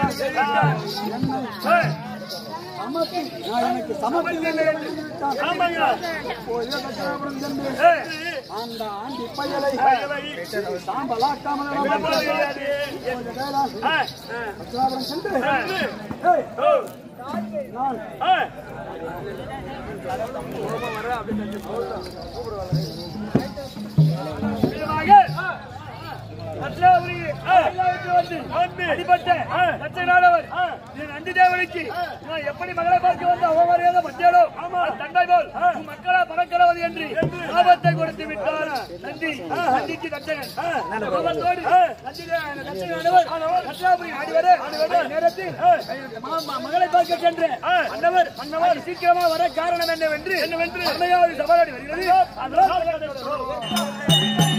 சமத்தி நான் எனக்கு சமத்தி இல்லை என்று விட்டான். ஆமாங்க இப்போது தட்சணாபுரம் சென்று ஏய், அந்த ஆண்டி பயலை பயலை. சாம்பலாக்காமல் எவ்வளவு கிடையாது? இப்போது கைலாஸ் ஆ, தட்சணாபுரம் சென்று ஏய், ஓ, நான் ஆ. விதமாக, தட்சிணாபுரி, ஆ, வந்து அடிபட்ட தட்சநாடவர், என் அண்டி தேவனுக்கு நான் எப்படி மகளை பார்க்க வந்த அவமரியாதை மத்தியாலோ தண்டை போல் உன் மக்களா பறக்கிறவது என்று சாபத்தை கொடுத்து விட்டார் நந்தி நந்திக்கு தட்சகன் கோபத்தோடு நந்தி தே- தட்சநாடவர் தட்சிணாபுரி ஆடி வர அந்த நேரத்தில் மா- மா- மகளை பார்க்க சென்ற மன்னவர் மன்னவர் சீக்கிரமா வர காரணம் என்னவென்று என்னவென்று அம்மையாவது சவாலாடி வருகிறது அதனால்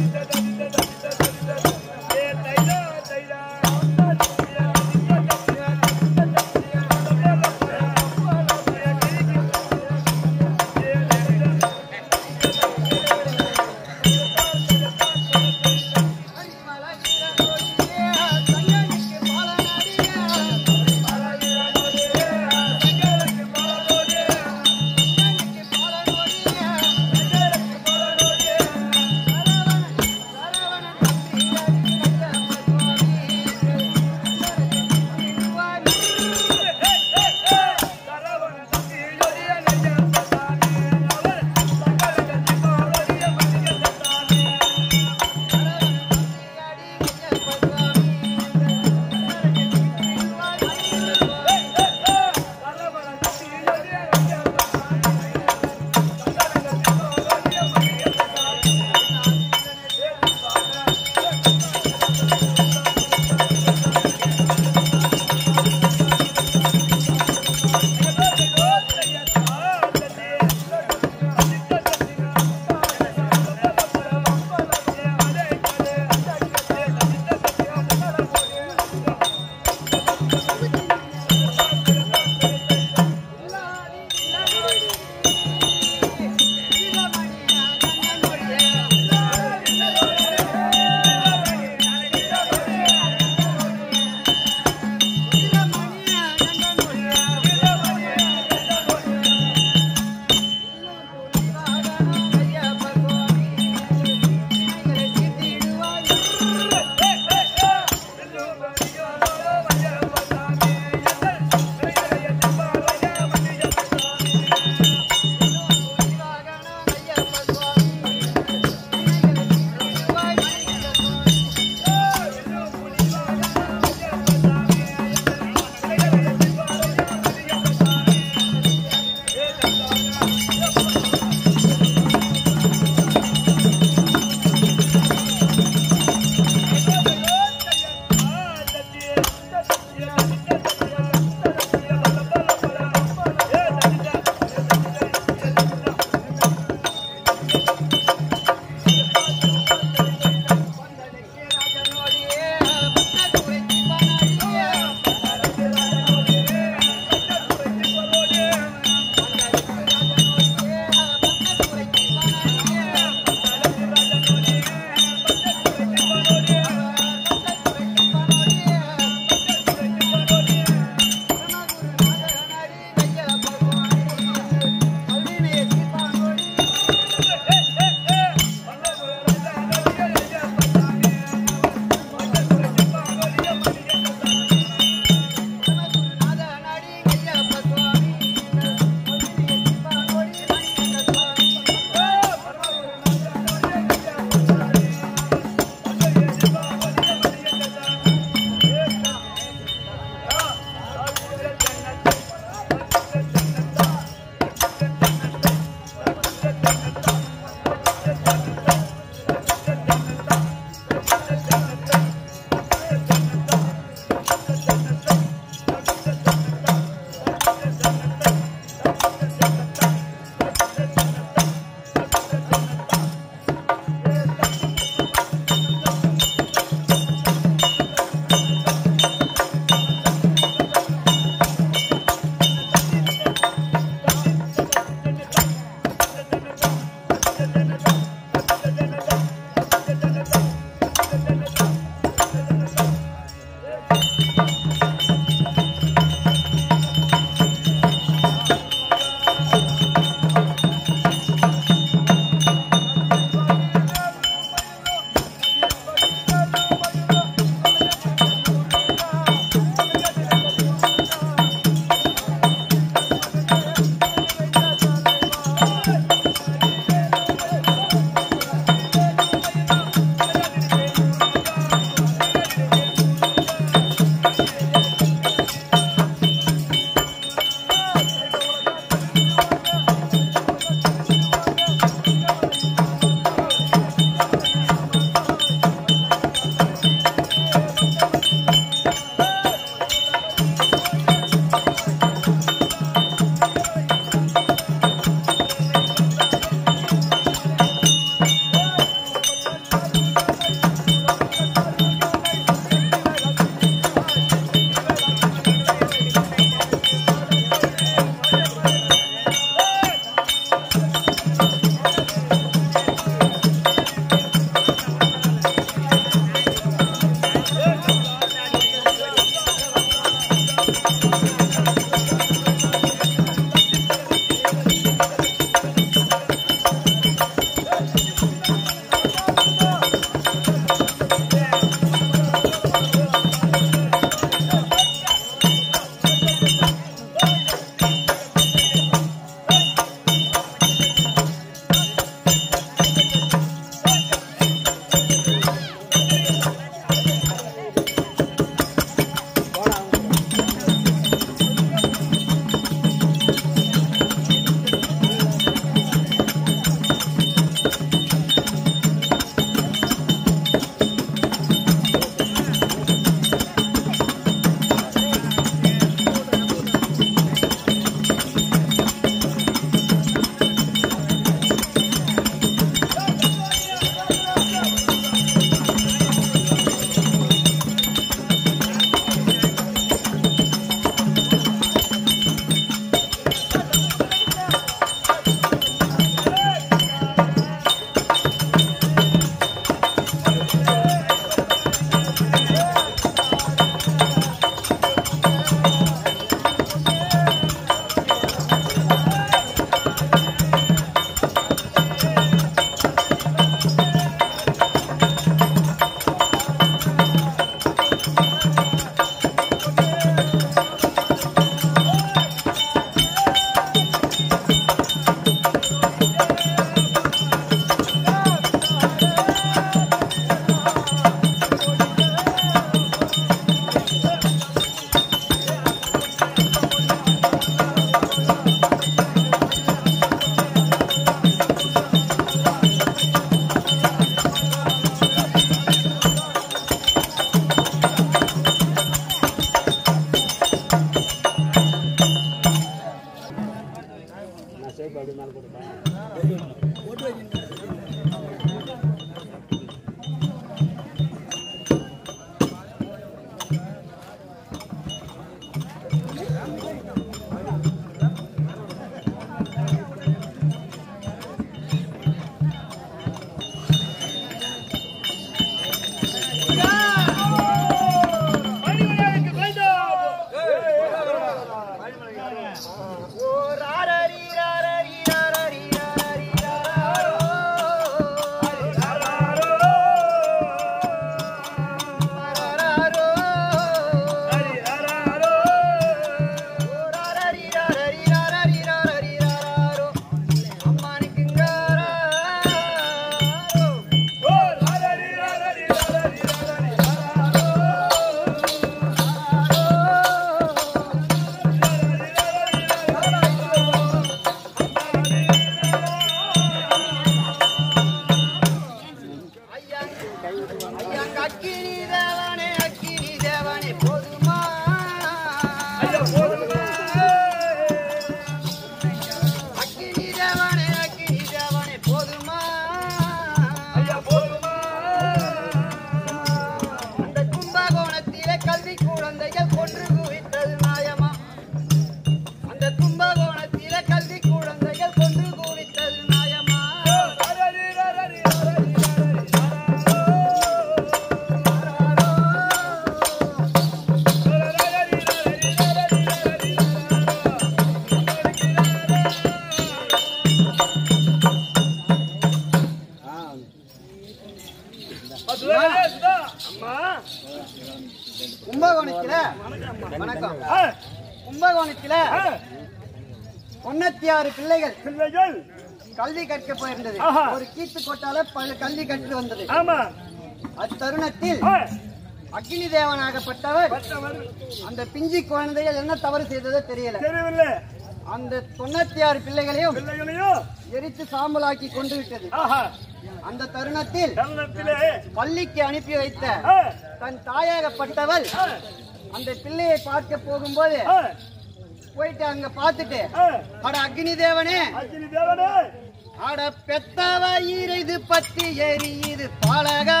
சுதா, சுதா. அம்மா கும்பகோணத்துல வணக்கம் ஆ, கும்பகோணத்துல ஆ, தொண்ணூத்தி ஆறு பிள்ளைகள் பிள்ளைகள் கல்வி கற்க போயிருந்தது ஆஹா. ஒரு கீத்து கொட்டால பல கல்வி கற்று வந்தது ஆமா அத்தருணத்தில் ஆ, அக்னி தேவனாகப்பட்டவர் பட்டவர் அந்த பிஞ்சி குழந்தைகள் என்ன தவறு செய்ததோ தெரியல தெரியவில்லை அந்த தொண்ணூத்தி ஆறு பிள்ளைகளையும் பிள்ளைகளையும் எரித்து சாம்பலாக்கி கொண்டு விட்டது ஆஹா அந்த தருணத்தில் தருணத்திலே பள்ளிக்கு அனுப்பி வைத்த ஆ, தன் தாயாகப்பட்டவள் ஆ, அந்த பிள்ளையை பார்க்க போகும்போது ஆ, போயிட்டு அங்க பார்த்துட்டு ஆ. அட அக்னி தேவனே அக்கினி தேவனே அட பெத்தவ ஈரைது பத்தி எரியுது பாலகா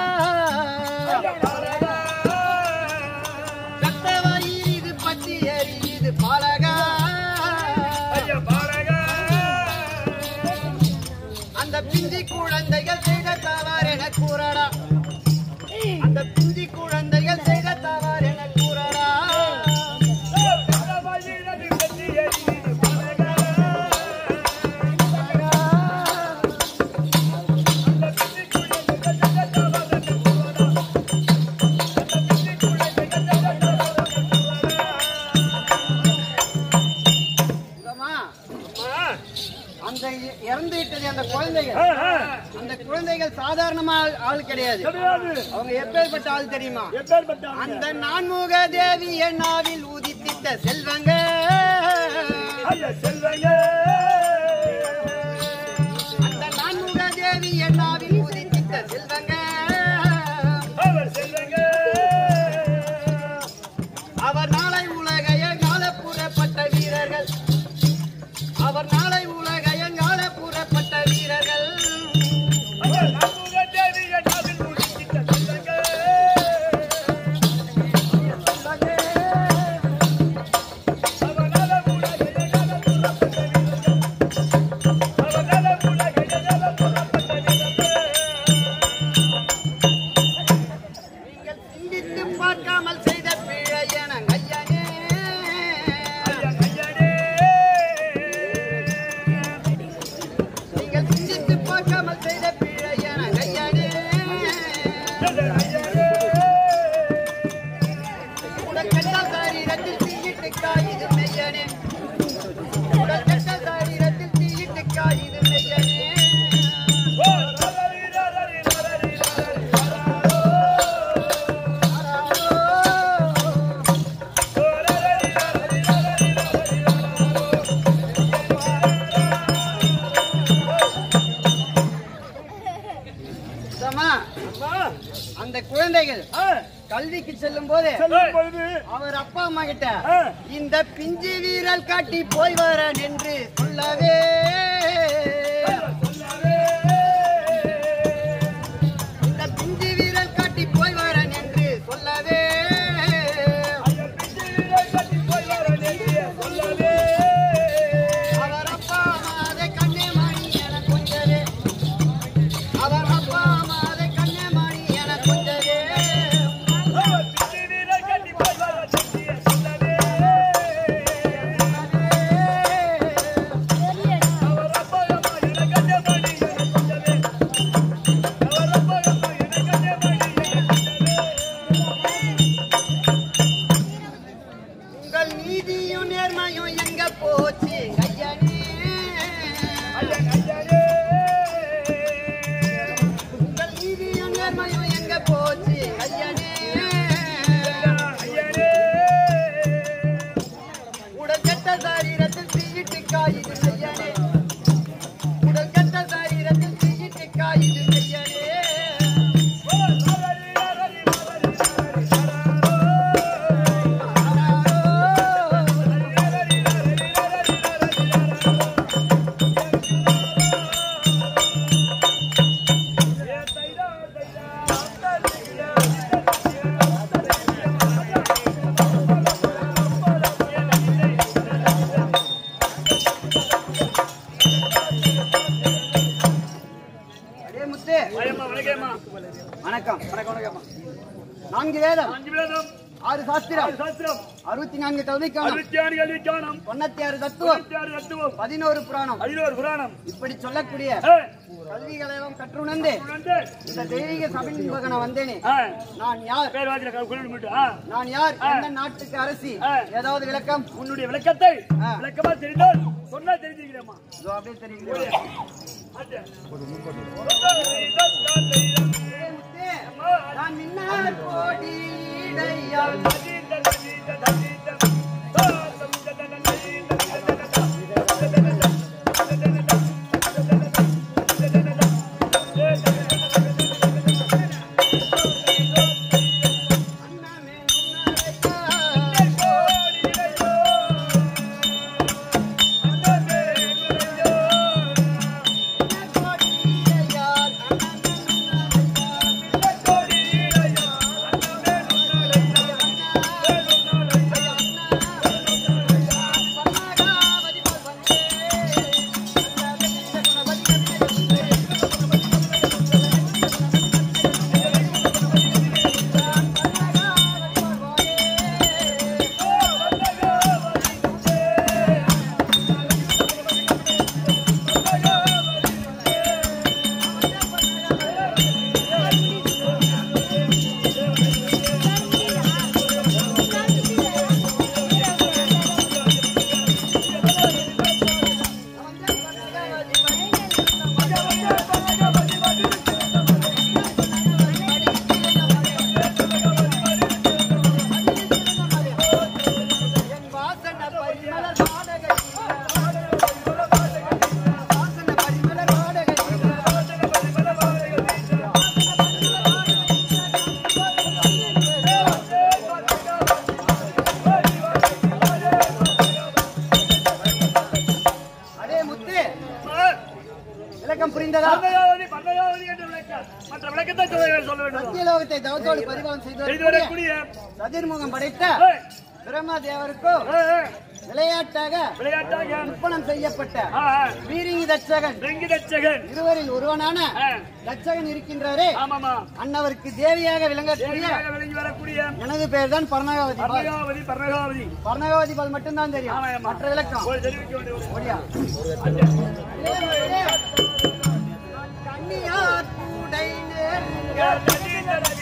பெத்தவ ஈரிது பத்தி எரியுது பாலகா ஐயா பாலகா அந்த பிஞ்சி குழந்தைகள் செய்த தவறு என கூறடா அந்த பிஞ்சி குழந்தைகள் செய்த தவறு என கூறடா இதம்மா, அந்த இ- இறந்து விட்டது அந்த குழந்தைகள் அந்த குழந்தைகள் சாதாரணமா ஆள்- ஆள் கிடையாது அவங்க எப்பேற்பட்ட ஆள் தெரியுமா அந்த நான்முக தேவி என்னாவில் உதித்திட்ட செல்வங்க அந்த நான்முக தேவி என்னாவில் உதித்திட்ட செல்வங்க அவர் நாளை உலகைய காலப்புறப்பட்ட வீரர்கள் அவர் நாளை உலகைய காலப்புறப்பட்ட வீரர்கள் நீங்கள் சிந்தித்து பார்க்காமல் செய்த பிழை என ஐயனே நீங்கள் சிந்தித்து பார்க்காமல் செய்த பிழை என ஐயனே உனக்கெட்ட சரீரத்தில் தீயிட்டு காயுது மெய்யனே உனக்கெட்ட சரீரத்தில் தீயிட்டு காயுது மெய்யனே சமா, அந்த குழந்தைகள் கல்விக்கு செல்லும் போது அவர் அப்பா அம்மா கிட்ட ஆ. இந்த பிஞ்சு வீரல் காட்டி போய் வரேன் என்று சொல்லவே இந்த பிஞ்சு வீரல் காட்டி போய் வரேன் என்று சொல்லவே அவர் அப்பா அம்மா அதை கண்ணே மணி என கொஞ்சவே அவர் அப்பா அம்மா அதை கண்ணே மணி என கொஞ்சவே உங்கள் நீதியும் நேர்மையும் எங்க போச்சு ஐயனே உங்கள் நீதியும் நேர்மையும் எங்க போச்சு ஐயனே உடல் கெட்ட சரீரத்தில் தீயிட்டு காயுது ஐயனே உடல் கெட்ட சரீரத்தில் தீயிட்டு காயுது ஐயனே அடே முத்து வணக்கம் வணக்கம் வணக்கம் நான்கு வேதம் ஆறு சாஸ்திரம் சாஸ்திரம் அறுபத்தி நான்கு கல்விக்கானம் அறுபத்தி ஆறு கல்விக்கானம் தொண்ணூத்தி ஆறு தத்துவம் தொண்ணூத்தி ஆறு தத்துவம் பதினோரு புராணம் பதினோரு புராணம் இப்படி சொல்லக்கூடிய ஏய், கல்விகளை எல்லாம் கற்றுணர்ந்து உணர்ந்து, இந்த தெய்வீக சபையின் பக்கம் வந்தேனே ஆ, நான் யார் பேர் வாத்தியில க- குரல் மட்டும், ஆ, நான் யார் எந்த நாட்டுக்கு அரசி ஆ. ஏதாவது விளக்கம் உன்னுடைய விளக்கத்தை ஆ. விளக்கமா தெரிந்தால் சொன்னா தெரிஞ்சுக்கிறேம்மா இதோ அப்படியே தெரியுது நான் மின்னார் கோடி இடையால் அதே முத்து விளக்கம் புரிந்ததா பந்தயாவதி, பந்தயாவதி என்ற விளக்கம். மற்ற விளக்கத்தை சொல்ல சொல்ல வேண்டும் சத்தியலோகத்தை தவத்தோடு பரிபாலனம் செய்து செய்து வரக்கூடிய வரக்கூடிய சதிர்முகம் படைத்த ஏய், பிரம்மா தேவருக்கும் ஏய், ஏய், விளையாட்டாக விளையாட்டாக ஒப்பனம் செய்யப்பட்ட ஆ, ஆ, வீரிங்கி தட்சகன் வெங்கி தட்சகன். இருவரில் ஒருவனான ஆ, தட்சகன் இருக்கின்றாரே ஆமாமா அன்னவருக்கு தேவியாக விளங்கக்கூடிய தேவியாக விளங்கி வரக்கூடிய எனது பெயர் தான் பர்ணகாவதி பால் பர்ணகாவதி பர்ணகாவதி பர்ணகாவதி பால் மட்டும்தான் தெரியும் ஆமா, ஆமா. மற்ற விளக்கம் ஒரு தெரிவிக்க வேண்டிய ஒரு- ஓடியா கண்ணியார் கூடை நேர்ந்த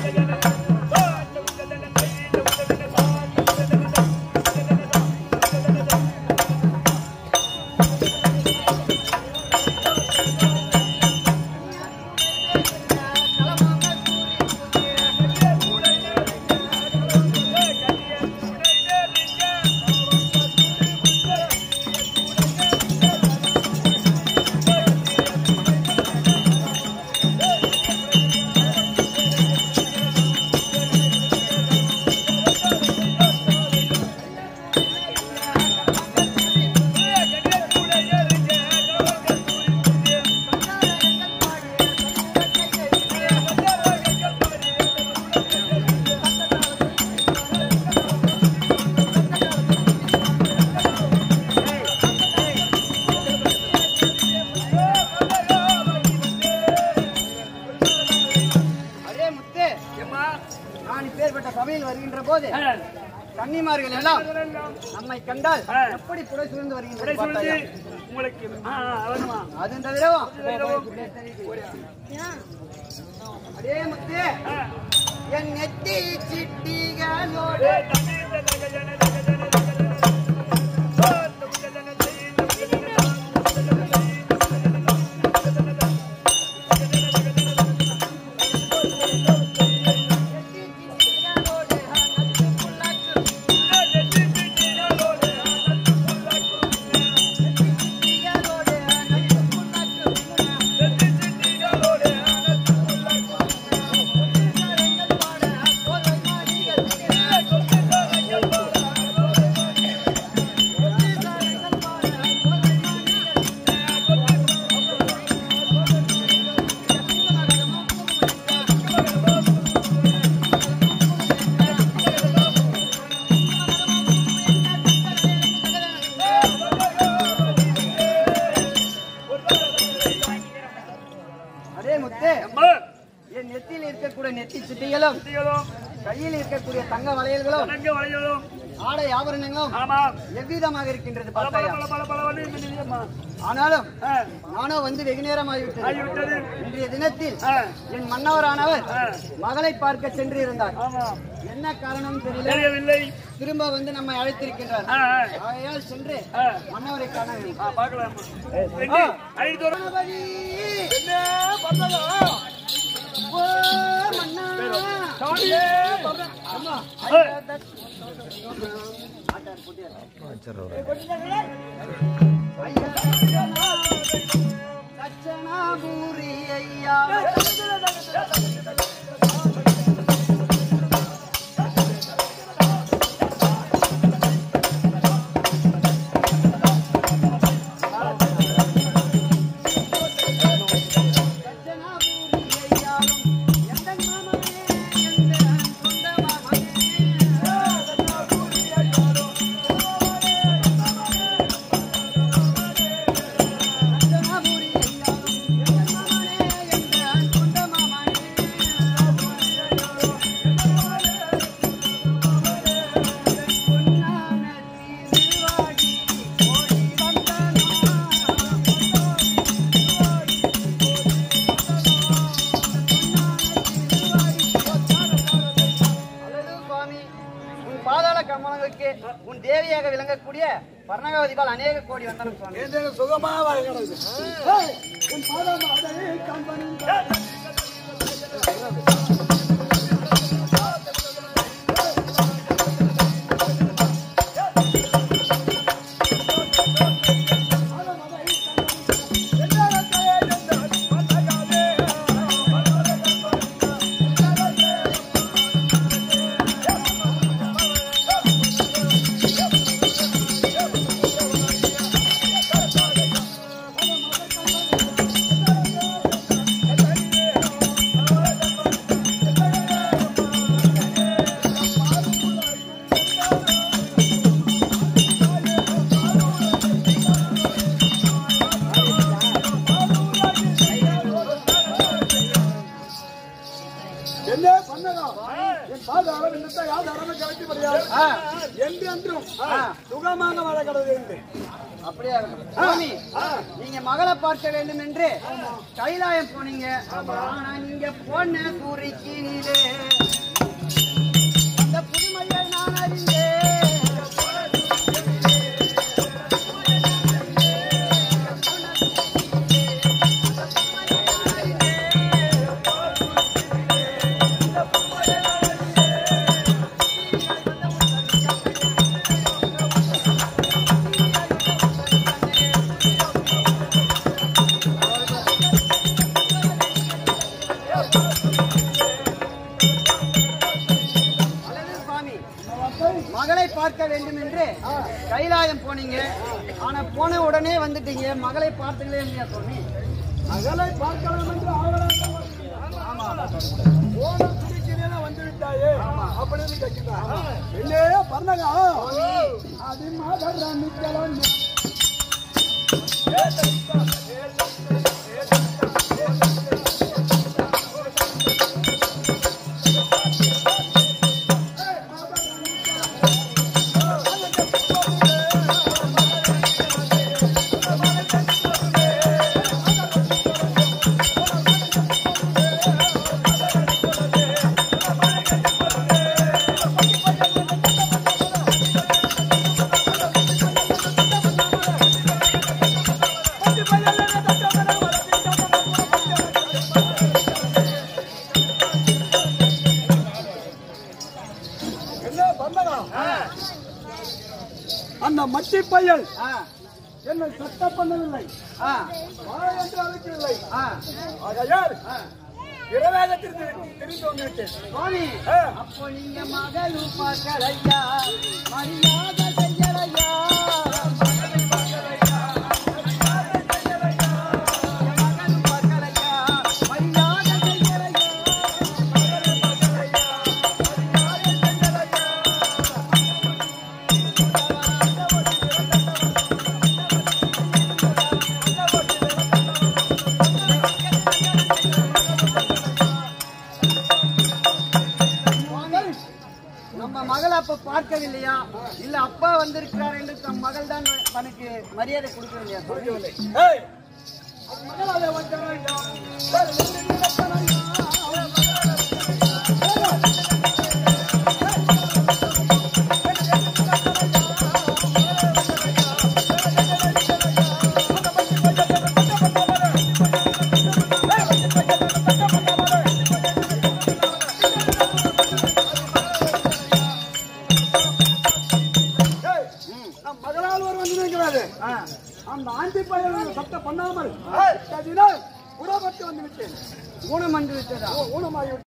அதே முத்து ஏம்மா, நான் இப்பேற்பட்ட சபையில் வருகின்ற போது ஆ, கன்னிமார்கள் எல்லாம் நம்மை கண்டால் ஆ. எப்படி புடை சூழ்ந்து உடை வருகின்ற சுருதி உங்களுக்கு ஆ, ஆ, அவனுமா. அது தவிரவும் அதே முத்து ஆ. என் நெத்தி சிட்டிகளோடு ஏய், தம்பி, இந்த தக, ஜன, தக, ஜன, தக, ஜன, தக, ஜன. ஓ, தக, ஜன, தக, ஜன, தக, ஜன, தக, ஜன, தக, ஜன, தக, ஜன, தக. அதே முத்து அம்மா, என் நெத்தியில் இருக்கக்கூடிய நெத்தி சிட்டிகளும் நீங்களும் கையில் இருக்கக்கூடிய தங்க வளையல்களும் தங்க வளையலும் ஆடை ஆபரணங்களும் ஆமாம் எவ்விதமாக இருக்கின்றது பல பல பார்த்தாயா பல பல பலவன்னு இந்த நிலையம்மா. ஆனாலும் ஆ, நானோ வந்து வெகு நேரம் ஆகிவிட்டது ஆகிவிட்டது இன்றைய தினத்தில் ஆ, என் மன்னவரானவர் ஆ. மகளை பார்க்க சென்று இருந்தார் ஆமாம் என்ன காரணம் தெரியல தெரியவில்லை திரும்ப வந்து நம்மை அழைத்திருக்கின்றார் ஆ, ஆ, ஆகையால் சென்று ஆ. மன்னவரை காண வேண்டும் ஆ, பார்க்கலாம் ரெண்டு, ஐந்து தூரம். கணபதி, என்ன பண்ணலாம்? ஓ மன்னா. சாமியே, சொல்றேன். அம்மா, ஏய், ஆட்டார் போட்டியார். தட்சணாபூரி ஐயா தட்சணாபூரி ஐயாவும் எந்த மாமனே எந்த சொந்த தட்சணாபூரி ஐயாவும் எந்த மாமனே எந்த சொந்த பொன்னான திருவாடி ஓடி அல்லது சுவாமி உன் பாதாள கமலங்களுக்கு உன் தேவியாக விளங்கக்கூடிய பர்ணகாவதிபால் அநேக கோடி வந்தனம் சுவாமி ஏதேனும் சுகமா வாழ்கிறது ஏய், உன் பாதம் அதை கம்பனும் என்ன பண்ணலாம் என் பாதாளம் என்னத்தை யாதாரமே கலட்டி முடியாது ஆ, என்று என்றும் சுகமாக வாழ கடவுள் என்று அப்படியே இருக்கட்டும். சுவாமி நீங்க மகளை பார்க்க வேண்டும் என்று கைலாயம் போனீங்க ஆனா நீங்க போன தூரிக்கு நீலே அந்த புதுமையை நான் அறிந்தேன் அல்லது சுவாமி மகளை பார்க்க வேண்டும் என்று கைலாயம் போனீங்க ஆனா போன உடனே வந்துட்டீங்க மகளை பார்த்தீங்களே இல்லையா சுவாமி அகலை பார்க்கலாம் என்று ஆவலாக போன துடிக்கிறேன் வந்து விட்டாயே அப்படின்னு கேட்கிறான் என்னே பண்ணகா அது மாதிரி நிக்கலாம் என்ன பண்ணகா அந்த மட்டி பையன் ஆ, என்னை சட்ட பண்ணவில்லை ஆ, வா என்று அழைக்கவில்லை ஆ. ஆகையால் பிரவேதத்திற்கு தெரிந்து வந்திருக்கேன் சுவாமி ஆ. அப்போ நீங்க மகளு பார்க்கலையா மரியாதை செய்யலையா மகளு பார்க்கலையா மரியாதை செய்யலையா மகளு பார்க்கலையா மரியாதை செய்யலையா மகளு பார்க்கலையா மரியாதை செய்யலையா அப்ப பார்க்கவில்லையா இல்ல அப்பா வந்திருக்கிறார் என்று தம் மகள் தான் தனக்கு மரியாதை கொடுக்கவில்லையா சொல்லவில்லை ஏய், அது மகளாலே வந்தவனையா? வேறு எந்த நிலத்தனையா? ஏய், நம் மகளால் ஒரு வந்து நிற்கிறாரு அந்த ஆண்டி பையன் சத்தம் பண்ணாமல் கதினால் உடப்பட்டு வந்து விட்டேன் ஊனம் வந்து விட்டதா ஊனமாகி